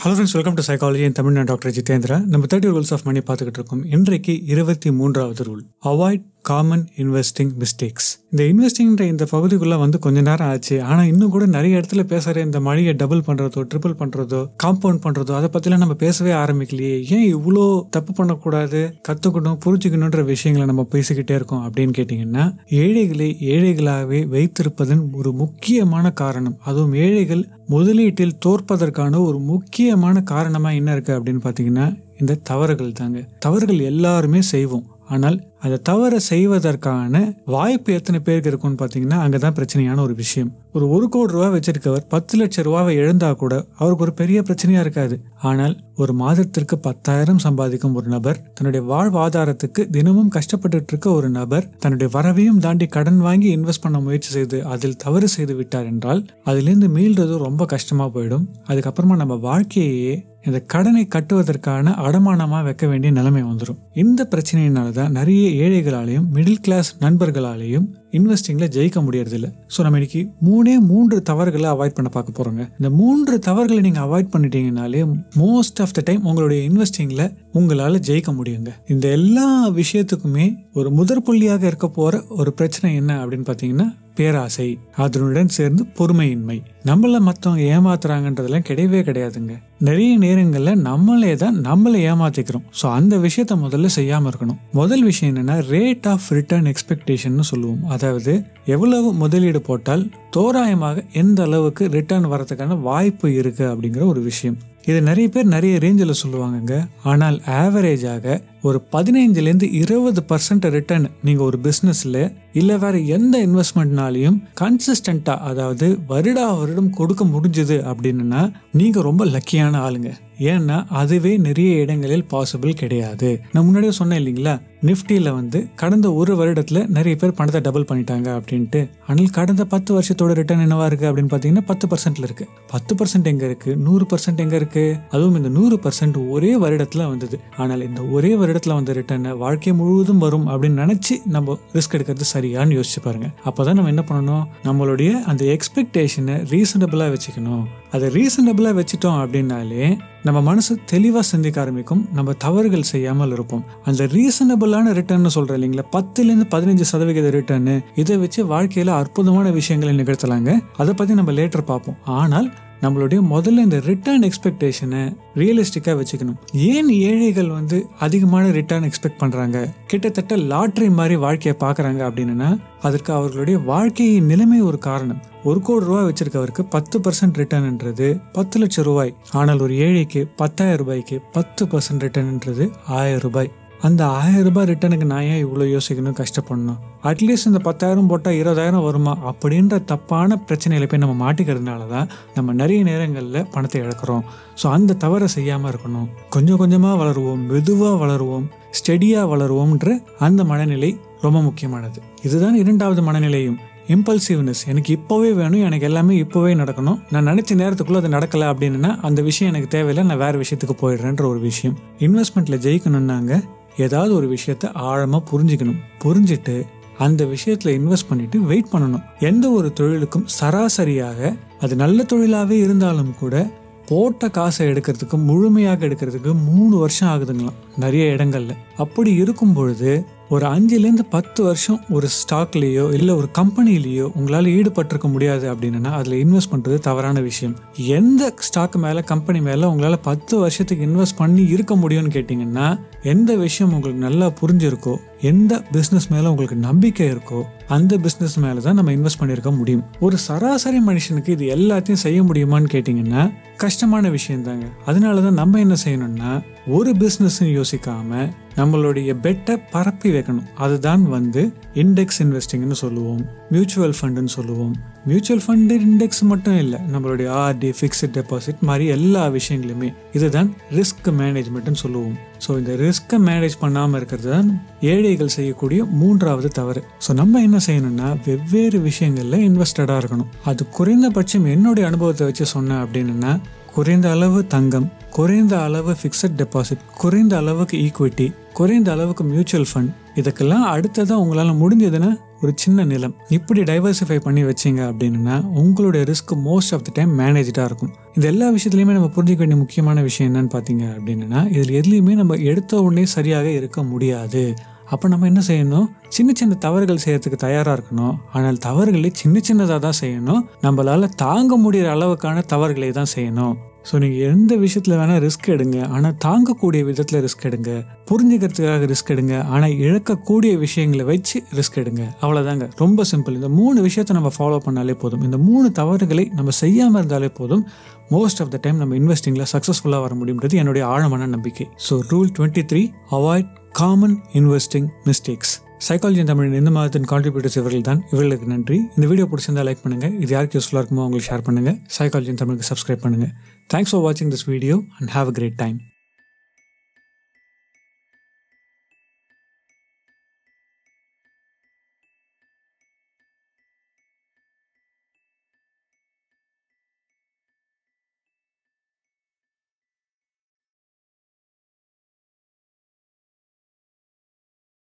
hello friends welcome to psychology என் Tamil Nadu doctor Jitendra நம்ம thirty rules of money பார்த்துக்கிட்டு இருக்கோம் இன்றைக்கு இருபத்தி மூன்றாவது rule avoid common investing mistakes இந்த இன்வெஸ்டிங்ன்ற இந்த பகுதிக்குள்ள வந்து கொஞ்ச நேரம் ஆச்சு ஆனால் இன்னும் கூட நிறைய இடத்துல பேசுகிற இந்த மழையை டபுள் பண்ணுறதோ ட்ரிபிள் பண்ணுறதோ காம்பவுண்ட் பண்ணுறதோ அதை பற்றிலாம் நம்ம பேசவே ஆரம்பிக்கலையே ஏன் இவ்வளோ தப்பு பண்ணக்கூடாது கற்றுக்கணும் புரிஞ்சுக்கணுன்ற விஷயங்களை நம்ம பேசிக்கிட்டே இருக்கோம் அப்படின்னு கேட்டிங்கன்னா ஏழைகளை ஏழைகளாகவே வைத்திருப்பதன் ஒரு முக்கியமான காரணம் அதுவும் ஏழைகள் முதலீட்டில் தோற்பதற்கான ஒரு முக்கியமான காரணமாக என்ன இருக்குது அப்படின்னு பார்த்தீங்கன்னா இந்த தவறுகள் தாங்க தவறுகள் எல்லாருமே செய்வோம் ஆனால் அதை தவற செய்வதற்கான வாய்ப்பு எத்தனை பேருக்கு இருக்கும்னு பார்த்தீங்கன்னா அங்கே தான் பிரச்சனையான ஒரு விஷயம் ஒரு ஒரு கோடி ரூபா வச்சிருக்கவர் பத்து லட்சம் ரூபாவை எழுந்தா கூட அவருக்கு ஒரு பெரிய பிரச்சனையா இருக்காது ஆனால் ஒரு மாதத்திற்கு பத்தாயிரம் சம்பாதிக்கும் ஒரு நபர் தன்னுடைய வாழ்வாதாரத்துக்கு தினமும் கஷ்டப்பட்டுட்டு இருக்க ஒரு நபர் தன்னுடைய வரவையும் தாண்டி கடன் வாங்கி இன்வெஸ்ட் பண்ண முயற்சி செய்து அதில் தவறு செய்து விட்டார் என்றால் அதிலிருந்து மீள்றது ரொம்ப கஷ்டமா போயிடும் அதுக்கப்புறமா நம்ம வாழ்க்கையே இந்த கடனை கட்டுவதற்கான அடமானமாக வைக்க வேண்டிய நிலைமை வந்துடும் இந்த பிரச்சனையினால தான் நிறைய ஏழைகளாலையும் மிடில் கிளாஸ் நண்பர்களாலையும் இன்வெஸ்டிங்ல ஜெயிக்க முடியறதில்ல ஸோ நம்ம இன்னைக்கு மூணே மூன்று தவறுகளை அவாய்ட் பண்ண பார்க்க போறோங்க இந்த மூன்று தவறுகளை நீங்க அவாய்ட் பண்ணிட்டீங்கனாலே மோஸ்ட் ஆஃப் த டைம் உங்களுடைய இன்வெஸ்டிங்ல உங்களால ஜெயிக்க முடியுங்க இந்த எல்லா விஷயத்துக்குமே ஒரு முதற் புள்ளியாக இருக்க போற ஒரு பிரச்சனை என்ன அப்படின்னு பார்த்தீங்கன்னா பேராசை அதனுடன் சேர்ந்து பொறுமையின்மை நம்மள மற்றவங்க ஏமாத்துறாங்கன்றதெல்லாம் கிடையவே கிடையாதுங்க நிறைய நேரங்களில் நம்மளே தான் நம்மளை ஏமாத்திக்கிறோம் ஸோ அந்த விஷயத்த முதல்ல செய்யாமல் இருக்கணும் முதல் விஷயம் என்னன்னா ரேட் ஆஃப் ரிட்டர்ன் எக்ஸ்பெக்டேஷன் சொல்லுவோம் அதாவது எவ்வளவு முதலீடு போட்டால் தோராயமாக எந்த அளவுக்கு ரிட்டர்ன் வரதுக்கான வாய்ப்பு இருக்கு அப்படிங்கிற ஒரு விஷயம் இது நிறைய பேர் நிறைய ரேஞ்சில் சொல்லுவாங்கங்க ஆனால் ஆவரேஜாக ஒரு பதினைஞ்சுலேருந்து இருபது பர்சன்ட் ரிட்டர்ன் நீங்கள் ஒரு பிஸ்னஸில் இல்லை வேற எந்த இன்வெஸ்ட்மெண்ட்னாலையும் கன்சிஸ்டண்ட்டாக அதாவது வருடா வருடம் கொடுக்க முடிஞ்சது அப்படின்னா நீங்கள் ரொம்ப லக்கியான ஆளுங்க ஏன்னா அதுவே நிறைய இடங்களில் பாசிபிள் கிடையாது நான் முன்னாடியே சொன்னேன் இல்லைங்களா நிஃப்டியில் வந்து கடந்த ஒரு வருடத்தில் நிறைய பேர் பணத்தை டபுள் பண்ணிட்டாங்க அப்படின்ட்டு ஆனால் கடந்த பத்து வருஷத்தோட ரிட்டர்ன் என்னவா இருக்கு அப்படின்னு பார்த்தீங்கன்னா பத்து பர்சன்ட்ல இருக்கு பத்து பர்சன்ட் எங்க இருக்கு நூறு பர்சன்ட் எங்க இருக்கு அதுவும் இந்த நூறு பர்சன்ட் ஒரே வருடத்துல வந்தது ஆனால் இந்த ஒரே வருடத்துல வந்த ரிட்டர்ன் வாழ்க்கை முழுவதும் வரும் அப்படின்னு நினைச்சு நம்ம ரிஸ்க் எடுக்கிறது சரியான்னு யோசிச்சு பாருங்க அப்போதான் நம்ம என்ன பண்ணணும் நம்மளுடைய அந்த எக்ஸ்பெக்டேஷனை ரீசனபிளா வச்சுக்கணும் அதை ரீசனபிளா வச்சுட்டோம் அப்படின்னாலே நம்ம மனசு தெளிவாக சிந்திக்க ஆரம்பிக்கும் நம்ம தவறுகள் செய்யாமல் இருப்போம் அந்த ரீசனபிளான ரிட்டர்ன் சொல்கிறேன் இல்லைங்களா பத்துலேருந்து பதினஞ்சு சதவிகித ரிட்டர்னு இதை வச்சு வாழ்க்கையில் அற்புதமான விஷயங்களை நிகழ்த்தலாங்க அதை பற்றி நம்ம லேட்டர் பார்ப்போம் ஆனால் நம்மளுடைய முதல்ல இந்த ரிட்டர்ன் எக்ஸ்பெக்டேஷனை ரியலிஸ்டிக்காக வச்சுக்கணும் ஏன் ஏழைகள் வந்து அதிகமான ரிட்டர்ன் எக்ஸ்பெக்ட் பண்ணுறாங்க கிட்டத்தட்ட லாட்ரி மாதிரி வாழ்க்கையை பார்க்குறாங்க அப்படின்னா அதற்கு அவர்களுடைய வாழ்க்கையின் நிலைமை ஒரு காரணம் ஒரு கோடி ரூபாய் வச்சிருக்கவருக்கு பத்து பர்சன்ட் ரிட்டர்ன்ன்றது பத்து லட்சம் ரூபாய் ஆனால் ஒரு ஏழைக்கு பத்தாயிரம் ரூபாய்க்கு பத்து பர்சன்ட் ரிட்டர்ன்ன்றது ஆயிரம் ரூபாய் அந்த ஆயிரம் ரூபாய் ரிட்டர்னுக்கு நான் ஏன் இவ்வளோ யோசிக்கணும் கஷ்டப்படணும் அட்லீஸ்ட் இந்த பத்தாயிரம் போட்டால் இருபதாயிரம் வருமா அப்படின்ற தப்பான பிரச்சனையில போய் நம்ம மாட்டிக்கிறதுனால தான் நம்ம நிறைய நேரங்களில் பணத்தை இழக்கிறோம் ஸோ அந்த தவறை செய்யாமல் இருக்கணும் கொஞ்சம் கொஞ்சமாக வளருவோம் மெதுவாக வளருவோம் ஸ்டெடியாக வளருவோம்ன்ற அந்த மனநிலை ரொம்ப முக்கியமானது இதுதான் இரண்டாவது மனநிலையும் இம்பல்சிவ்னஸ் எனக்கு இப்போவே வேணும் எனக்கு எல்லாமே இப்போவே நடக்கணும் நான் நினச்ச நேரத்துக்குள்ளே அது நடக்கலை அப்படின்னா அந்த விஷயம் எனக்கு தேவையில்லை நான் வேறு விஷயத்துக்கு போயிடுறேன்ற ஒரு விஷயம் இன்வெஸ்ட்மெண்ட்டில் ஜெயிக்கணும்னாங்க ஏதாவது ஒரு விஷயத்த ஆழமாக புரிஞ்சுக்கணும் புரிஞ்சுட்டு அந்த விஷயத்தில் இன்வெஸ்ட் பண்ணிட்டு வெயிட் பண்ணணும் எந்த ஒரு தொழிலுக்கும் சராசரியாக அது நல்ல தொழிலாகவே இருந்தாலும் கூட போட்ட காசை எடுக்கிறதுக்கு முழுமையாக எடுக்கிறதுக்கு மூணு வருஷம் ஆகுதுங்களாம் நிறைய இடங்கள்ல அப்படி இருக்கும் பொழுது ஒரு அஞ்சுலேருந்து பத்து வருஷம் ஒரு ஸ்டாக்லேயோ இல்லை ஒரு கம்பெனிலேயோ உங்களால் ஈடுபட்டிருக்க முடியாது அப்படின்னா அதில் இன்வெஸ்ட் பண்ணுறது தவறான விஷயம் எந்த ஸ்டாக் மேலே கம்பெனி மேலே உங்களால் பத்து வருஷத்துக்கு இன்வெஸ்ட் பண்ணி இருக்க முடியும்னு கேட்டிங்கன்னா எந்த விஷயம் உங்களுக்கு நல்லா புரிஞ்சிருக்கோ எந்த பிஸ்னஸ் மேலே உங்களுக்கு நம்பிக்கை இருக்கோ அந்த பிஸ்னஸ் மேலே தான் நம்ம இன்வெஸ்ட் பண்ணியிருக்க முடியும் ஒரு சராசரி மனுஷனுக்கு இது எல்லாத்தையும் செய்ய முடியுமான்னு கேட்டிங்கன்னா கஷ்டமான விஷயம் தாங்க அதனால தான் நம்ம என்ன செய்யணும்னா ஒரு பிஸ்னஸ் யோசிக்காம நம்மளுடைய பெட்டை பரப்பி வைக்கணும் அதுதான் வந்து இண்டெக்ஸ் இன்வெஸ்டிங்னு சொல்லுவோம் மியூச்சுவல் ஃபண்டுன்னு சொல்லுவோம் மியூச்சுவல் ஃபண்டு இண்டெக்ஸ் மட்டும் இல்லை நம்மளுடைய ஆர்டி ஃபிக்ஸ்ட் டெபாசிட் மாதிரி எல்லா விஷயங்களுமே இதுதான் ரிஸ்க் மேனேஜ்மெண்ட்னு சொல்லுவோம் ஸோ இந்த ரிஸ்க்கை மேனேஜ் பண்ணாமல் இருக்கிறது தான் ஏழைகள் செய்யக்கூடிய மூன்றாவது தவறு ஸோ நம்ம என்ன செய்யணும்னா வெவ்வேறு விஷயங்களில் இன்வெஸ்டடாக இருக்கணும் அது குறைந்தபட்சம் என்னுடைய அனுபவத்தை வச்சு சொன்னேன் அப்படின்னா குறைந்த அளவு தங்கம் குறைந்த அளவு ஃபிக்ஸட் டெபாசிட் குறைந்த அளவுக்கு ஈக்விட்டி குறைந்த அளவுக்கு மியூச்சுவல் ஃபண்ட் இதுக்கெல்லாம் அடுத்ததாக உங்களால் முடிஞ்சதுன்னா ஒரு சின்ன நிலம் இப்படி டைவர்சிஃபை பண்ணி வச்சீங்க அப்படின்னா உங்களுடைய risk most of the time மேனேஜாக இருக்கும் இது எல்லா விஷயத்துலையுமே நம்ம புரிஞ்சிக்க வேண்டிய முக்கியமான விஷயம் என்னன்னு பார்த்தீங்க அப்படின்னா இதில் எதுலேயுமே நம்ம எடுத்த உடனே சரியாக இருக்க முடியாது அப்போ நம்ம என்ன செய்யணும் சின்ன சின்ன தவறுகள் செய்யறதுக்கு தயாராக இருக்கணும் ஆனால் தவறுகளை சின்ன சின்னதாக தான் செய்யணும் நம்மளால் தாங்க முடிகிற அளவுக்கான தவறுகளை தான் செய்யணும் ஸோ நீங்கள் எந்த விஷயத்தில் வேணால் ரிஸ்க் எடுங்க ஆனால் தாங்கக்கூடிய விதத்தில் ரிஸ்க் எடுங்க புரிஞ்சுக்கிறதுக்காக ரிஸ்க் எடுங்க ஆனால் இழக்கக்கூடிய விஷயங்களை வச்சு ரிஸ்க் எடுங்க அவ்வளோதாங்க ரொம்ப சிம்பிள் இந்த மூணு விஷயத்தை நம்ம ஃபாலோ பண்ணாலே போதும் இந்த மூணு தவறுகளை நம்ம செய்யாமல் இருந்தாலே போதும் மோஸ்ட் ஆஃப் த டைம் நம்ம இன்வெஸ்டிங்கில் சக்ஸஸ்ஃபுல்லாக வர முடியுன்றது என்னுடைய ஆழமான நம்பிக்கை so rule twenty three avoid common investing mistakes psychology தமிழின் இந்த மாதத்தின் கான்ட்ரிபியூட்டர்ஸ் இவர்கள் தான் இவர்களுக்கு நன்றி இந்த வீடியோ பிடிச்சிருந்தா லைக் பண்ணுங்க இது யாருக்கு யூஸ்ஃபுல்லாக இருக்குமோ அவங்களுக்கு ஷேர் பண்ணுங்க சைக்காலஜி தமிழுக்கு சப்ஸ்கிரைப் பண்ணுங்க தேங்க்ஸ் ஃபார் வாட்சிங் this video and have a great time